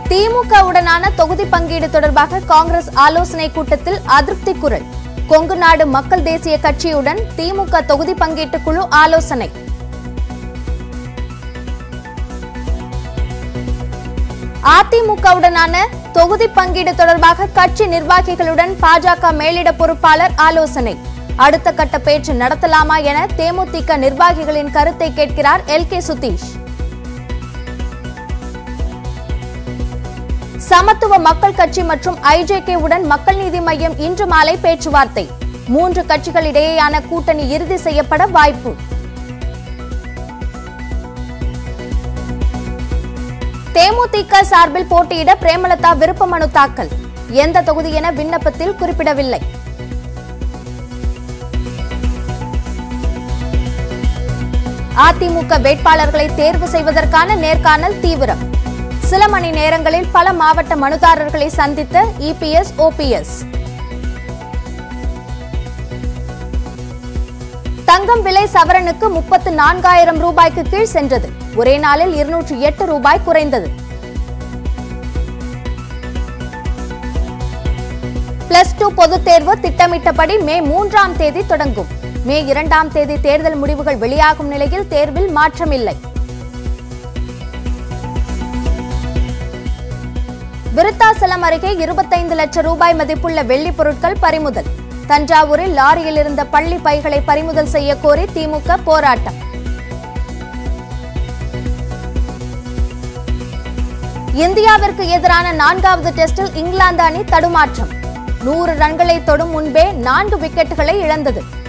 திமுகவுடனான தொகுதி பங்கீடு தொடர்பாக காங்கிரஸ் ஆலோசனை கூட்டத்தில் அதிருப்தி குரல் கொங்கு நாடு மக்கள் தேசிய கட்சியுடன் திமுக தொகுதி பங்கீட்டு குழு ஆலோசனை அதிமுகவுடனான தொகுதி பங்கீடு தொடர்பாக கட்சி நிர்வாகிகளுடன் பாஜக மேலிட பொறுப்பாளர் ஆலோசனை அடுத்த கட்ட பேச்சு நடத்தலாமா என தேமுதிக நிர்வாகிகளின் கருத்தை கேட்கிறார் எல் கே சுதீஷ் சமத்துவ மக்கள் கட்சி மற்றும் ஐஜேகே உடன் மக்கள் நீதி மையம் இன்று மாலை பேச்சுவார்த்தை மூன்று கட்சிகளிடையேயான கூட்டணி இறுதி செய்யப்பட வாய்ப்பு தேமுதிக சார்பில் போட்டியிட பிரேமலதா விருப்ப மனு தாக்கல் எந்த தொகுதி என விண்ணப்பத்தில் குறிப்பிடவில்லை அதிமுக வேட்பாளர்களை தேர்வு செய்வதற்கான நேர்காணல் தீவிரம் சில மணி நேரங்களில் பல மாவட்ட மனுதாரர்களை சந்தித்த இபிஎஸ் ஓபிஎஸ் தங்கம் விலை சவரனுக்கு முப்பத்து நான்காயிரம் ரூபாய்க்கு கீழ் சென்றது ஒரே நாளில் இருநூற்றி எட்டு ரூபாய் குறைந்தது பிளஸ் டூ பொதுத் தேர்வு திட்டமிட்டபடி மே மூன்றாம் தேதி தொடங்கும் மே இரண்டாம் தேதி தேர்தல் முடிவுகள் வெளியாகும் நிலையில் தேர்வில் மாற்றமில்லை விருத்தாசலம் அருகே இருபத்தைந்து லட்சம் ரூபாய் மதிப்புள்ள வெள்ளிப் பொருட்கள் பறிமுதல் தஞ்சாவூரில் லாரியில் இருந்த பள்ளி பைகளை பறிமுதல் செய்ய கோரி திமுக போராட்டம் இந்தியாவிற்கு எதிரான நான்காவது டெஸ்டில் இங்கிலாந்து அணி தடுமாற்றம் நூறு ரன்களை தொடும் முன்பே நான்கு விக்கெட்டுகளை இழந்தது